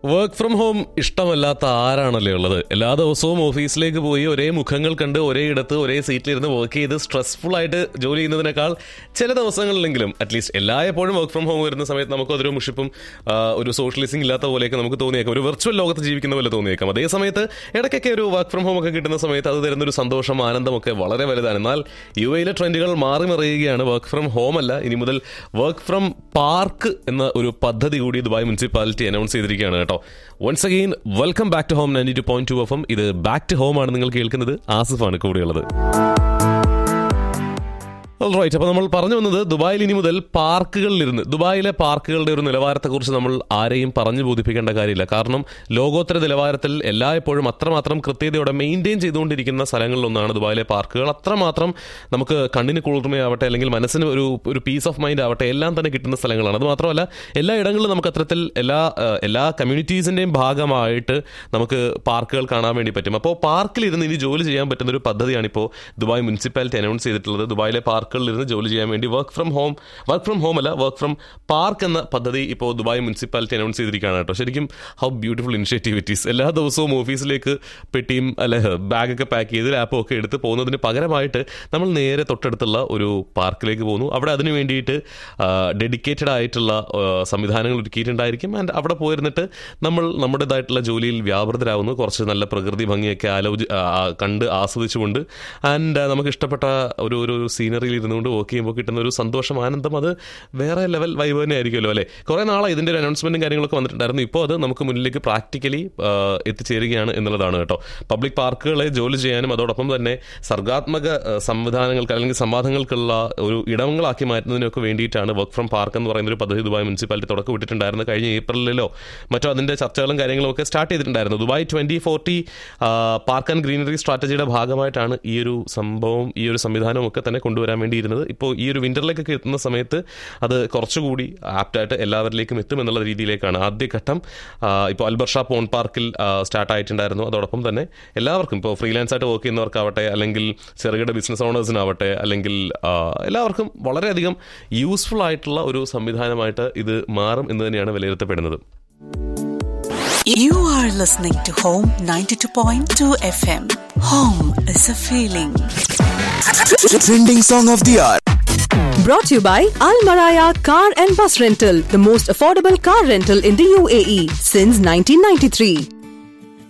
Work from home ഇഷ്ടമല്ലാത്ത ആരാണല്ലേ ഉള്ളത് എല്ലാ ദിവസവും ഓഫീസിലേക്ക് പോയി ഒരേ മുഖങ്ങൾ കണ്ട് ഒരേ ഇടത്ത് ഒരേ സീറ്റിലിരുന്ന് വർക്ക് ചെയ്ത് സ്ട്രെസ്ഫുൾ ആയിട്ട് ജോലി ചെയ്യുന്നതിനേക്കാൾ ചില ദിവസങ്ങളിലെങ്കിലും അറ്റ്ലീസ്റ്റ് എല്ലായ്പ്പോഴും വർക്ക് ഫ്രം ഹോം വരുന്ന സമയത്ത് നമുക്ക് അതൊരു മുഷിപ്പും ആ, ഒരു സോഷ്യലൈസിംഗ് ഇല്ലാത്ത പോലെയൊക്കെ നമുക്ക് തോന്നിയേക്കാം ഒരു വെർച്വൽ ലോകത്ത് ജീവിക്കുന്ന പോലെ തോന്നിയേക്കാം അതേ സമയത്ത് ഇടയ്ക്കൊക്കെ ഒരു വർക്ക് ഫ്രം ഹോം ഒക്കെ കിട്ടുന്ന സമയത്ത് അത് തരുന്ന ഒരു സന്തോഷം ആനന്ദമൊക്കെ വളരെ വലുതാണ് എന്നാൽ യു എയിലെ ട്രെൻഡുകൾ മാറി മറിയുകയാണ് വർക്ക് ഫ്രം ഹോം അല്ല ഇനി മുതൽ വർക്ക് ഫ്രം പാർക്ക് എന്ന ഒരു പദ്ധതി കൂടി ദുബായ് മുനിസിപ്പാലിറ്റി അനൗൺസ് ചെയ്തിരിക്കുകയാണ് കേട്ടോ once again welcome back to home ninety two point two F M ഇത് ബാക്ക് ടു ഹോം ആണ് നിങ്ങൾ കേൾക്കുന്നത് ആസിഫാണ് കൂടെയുള്ളത് റൈറ്റ് അപ്പോൾ നമ്മൾ പറഞ്ഞു വന്നത് ദുബായിൽ ഇനി മുതൽ പാർക്കുകളിലിരുന്ന് ദുബായിലെ പാർക്കുകളുടെ ഒരു നിലവാരത്തെക്കുറിച്ച് നമ്മൾ ആരെയും പറഞ്ഞു ബോധിപ്പിക്കേണ്ട കാര്യമില്ല കാരണം ലോകോത്തര നിലവാരത്തിൽ എല്ലായ്പ്പോഴും അത്രമാത്രം കൃത്യതയോടെ മെയിൻറ്റെയിൻ ചെയ്തുകൊണ്ടിരിക്കുന്ന സ്ഥലങ്ങളിലൊന്നാണ് ദുബായിലെ പാർക്കുകൾ അത്രമാത്രം നമുക്ക് കണ്ണിന് കുളിർമയാവട്ടെ അല്ലെങ്കിൽ മനസ്സിന് ഒരു ഒരു പീസ് ഓഫ് മൈൻഡ് ആവട്ടെ എല്ലാം തന്നെ കിട്ടുന്ന സ്ഥലങ്ങളാണ് അത് മാത്രമല്ല എല്ലാ ഇടങ്ങളിലും നമുക്ക് അത്തരത്തിൽ എല്ലാ ആ, എല്ലാ കമ്മ്യൂണിറ്റീസിൻ്റെയും ഭാഗമായിട്ട് നമുക്ക് പാർക്കുകൾ കാണാൻ വേണ്ടി പറ്റും അപ്പോൾ പാർക്കിലിരുന്ന് ഇനി ജോലി ചെയ്യാൻ പറ്റുന്ന ഒരു പദ്ധതിയാണ് ഇപ്പോൾ ദുബായ് മുനിസിപ്പാലിറ്റി അനൗൺസ് ചെയ്തിട്ടുള്ളത് ദുബായിലെ പാർക്കുകളിലിരുന്ന് ജോലി ചെയ്യാൻ വേണ്ടി work from home work from home അല്ല വർക്ക് ഫ്രം പാർക്ക് എന്ന പദ്ധതി ഇപ്പോൾ ദുബായ് മുനിസിപ്പാലിറ്റി അനൗൺസ് ചെയ്തിരിക്കുകയാണ് കേട്ടോ ശരിക്കും ഹൗ ബ്യൂട്ടിഫുൾ ഇനിഷ്യേറ്റീവിറ്റീസ് എല്ലാ ദിവസവും ഓഫീസിലേക്ക് പെട്ടിയും അല്ലെ ബാഗൊക്കെ പാക്ക് ചെയ്ത് ലാപ്പും ഒക്കെ എടുത്ത് പോകുന്നതിന് പകരമായിട്ട് നമ്മൾ നേരെ തൊട്ടടുത്തുള്ള ഒരു പാർക്കിലേക്ക് പോകുന്നു അവിടെ അതിന് വേണ്ടിയിട്ട് ഡെഡിക്കേറ്റഡ് ആയിട്ടുള്ള ആ, സംവിധാനങ്ങൾ ഒരുക്കിയിട്ടുണ്ടായിരിക്കും ആൻഡ് അവിടെ പോയിരുന്നിട്ട് നമ്മൾ നമ്മുടേതായിട്ടുള്ള ജോലിയിൽ വ്യാപൃതരാകുന്നു കുറച്ച് നല്ല പ്രകൃതി ഭംഗിയൊക്കെ ആലോചി ആ, ആ, കണ്ട് ആസ്വദിച്ചുകൊണ്ട് ആൻഡ് നമുക്ക് ഇഷ്ടപ്പെട്ട ഒരു ഒരു സീനറിയിൽ ഇരുന്നുകൊണ്ട് വർക്ക് ചെയ്യുമ്പോൾ കിട്ടുന്ന ഒരു സന്തോഷം ആനന്ദം അത് വേറെ ലെവൽ വൈബ് തന്നെ ആയിരിക്കുമല്ലോ അല്ലേ കുറേ നാളെ ഇതിൻ്റെ ഒരു അനൗൺസ്മെൻറ്റും കാര്യങ്ങളൊക്കെ വന്നിട്ടുണ്ടായിരുന്നു ഇപ്പോൾ അത് നമുക്ക് മുന്നിലേക്ക് പ്രാക്ടിക്കലി എത്തിച്ചേരുകയാണ് എന്നുള്ളതാണ് കേട്ടോ പബ്ലിക് പാർക്കുകളെ ജോലി ചെയ്യാനും അതോടൊപ്പം തന്നെ സർഗാത്മക ആ, സംവിധാനങ്ങൾക്ക് അല്ലെങ്കിൽ സംവാദങ്ങൾക്കുള്ള ഒരു ഇടങ്ങളാക്കി മാറ്റുന്നതിനൊക്കെ വേണ്ടിയിട്ടാണ് വർക്ക് ഫ്രം പാർക്ക് എന്ന് പറയുന്ന ഒരു പദ്ധതി ദുബായ് മുനിസിപ്പാലിറ്റി തുടക്കം വിട്ടിട്ടുണ്ടായിരുന്നു കഴിഞ്ഞ ഏപ്രിലിലോ മറ്റോ അതിൻ്റെ ചർച്ചകളും കാര്യങ്ങളും ഒക്കെ സ്റ്റാർട്ട് ചെയ്തിട്ടുണ്ടായിരുന്നു Dubai twenty forty park and greenery സ്ട്രാറ്റജിയുടെ ഭാഗമായിട്ടാണ് ഈ ഒരു സംഭവം ഈ ഒരു സംവിധാനവും ഒക്കെ തന്നെ കൊണ്ടുവരാൻ വേണ്ടിയിരുന്നത് ഇപ്പോൾ ഈ ഒരു വിന്ററിലേക്കൊക്കെ എത്തുന്ന സമയത്ത് അത് കുറച്ചുകൂടി ആപ്റ്റായിട്ട് എല്ലാവരിലേക്കും എത്തും എന്നുള്ള രീതിയിലേക്കാണ് ആദ്യഘട്ടം ആ, ഇപ്പോൾ അൽബർഷ പോൺ പാർക്കിൽ സ്റ്റാർട്ട് ആയിട്ടുണ്ടായിരുന്നു അതോടൊപ്പം തന്നെ എല്ലാവർക്കും ഇപ്പോൾ ഫ്രീലാൻസ് ആയിട്ട് വർക്ക് ചെയ്യുന്നവർക്കാവട്ടെ അല്ലെങ്കിൽ ചെറുകിട ബിസിനസ് ഓണേഴ്സിനാവട്ടെ അല്ലെങ്കിൽ ആ, എല്ലാവർക്കും വളരെയധികം യൂസ്ഫുൾ ആയിട്ടുള്ള ഒരു സംവിധാനമായിട്ട് ഇത് മാറും എന്ന് തന്നെയാണ് വിലയിരുത്തപ്പെടുന്നത് You are listening to Home 92.2 FM. Home is a feeling. Trending song of the hour. Brought to you by Al Maraya Car and Bus Rental, the most affordable car rental in the UAE since 1993.